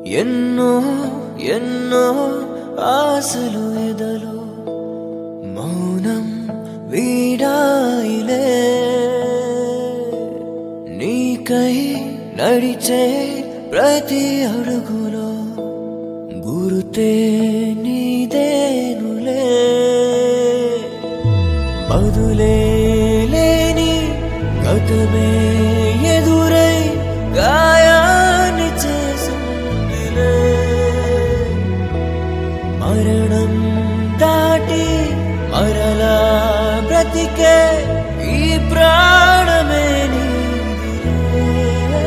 ఎన్నో ఎన్నో ఆశలు ఎదలో మౌనం వీడాయిలే నీకై నడిచే ప్రతి అడుగులో గురుతే నీదేనులే బదులే లేని గతమే ఎదురై గాయాన్ని చేసిందిలే మరణం దాటి మరలా బ్రతికే ఈ ప్రాణమే నీదిలే.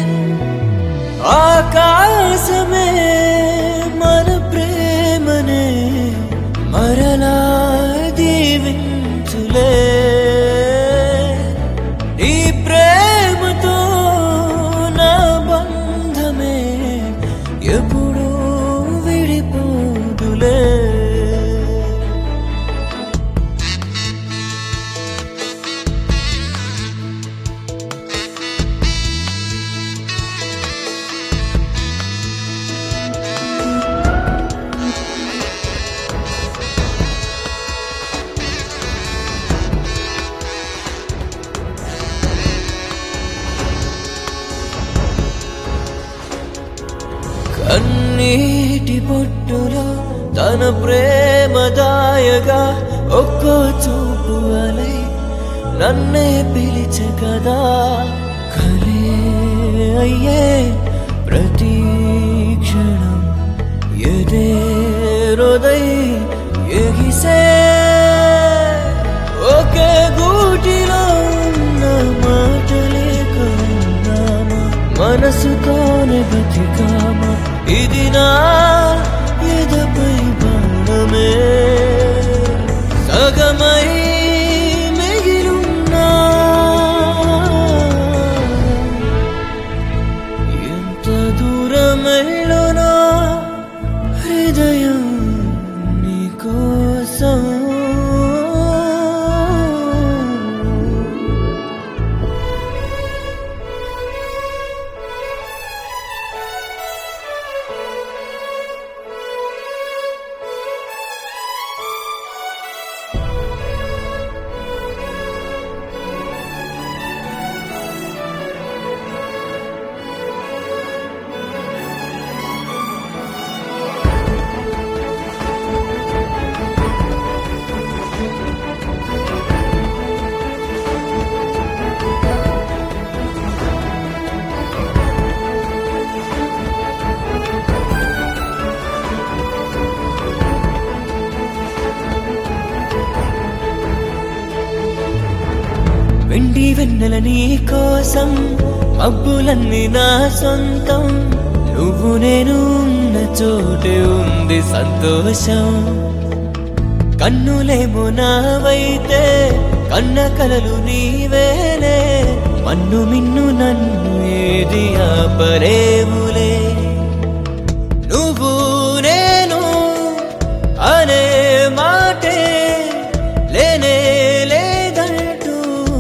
ఆకాశమే మన ప్రేమనే మరలా దీవించులే ఈ ప్రేమతో నా బంధమే ఎప్పుడూ విడిపోదులే కన్నీటి పొట్టులో తన ప్రేమ దాయగా ఒక్కో చూపు అలై నన్నే పిలిచే కదా కలే అయ్యే ప్రతి క్షణం ఎదే హృదయ ఎగిసే ఒకే గూటిలో ఉన్న మాటలే కన్నామా మనసుతోనే బతికామా ఇది నా ఎదపై బాణమే సగమై మిగిలున్నా ఎంత దూరమెళ్ళునా హృదయం నీకోసం వెండి వెన్నెల నీ కోసం మబ్బులన్నీ నా సొంతం నువ్వు నేను ఉన్న చోటే ఉంది సంతోషం కన్నులేమో నావైతే కన్న కలలు నీవేలే మన్ను మిన్ను నన్ను ఏది ఆపరేవులే నువ్వు నేను అనే మాటే లేనే లేదంటూ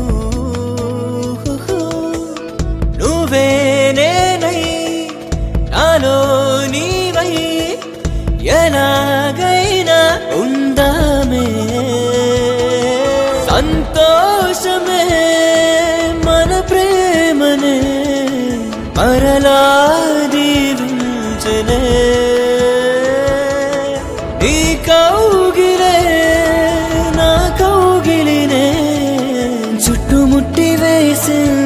నువ్వే నేనై నాలో నీవై ఎలాగైనా ఉందామే సంతోషమే మన ప్రేమనే మరలా దీవించనే నీ కౌగిలే నా కౌగిలినే చుట్టుముట్టి వేసింది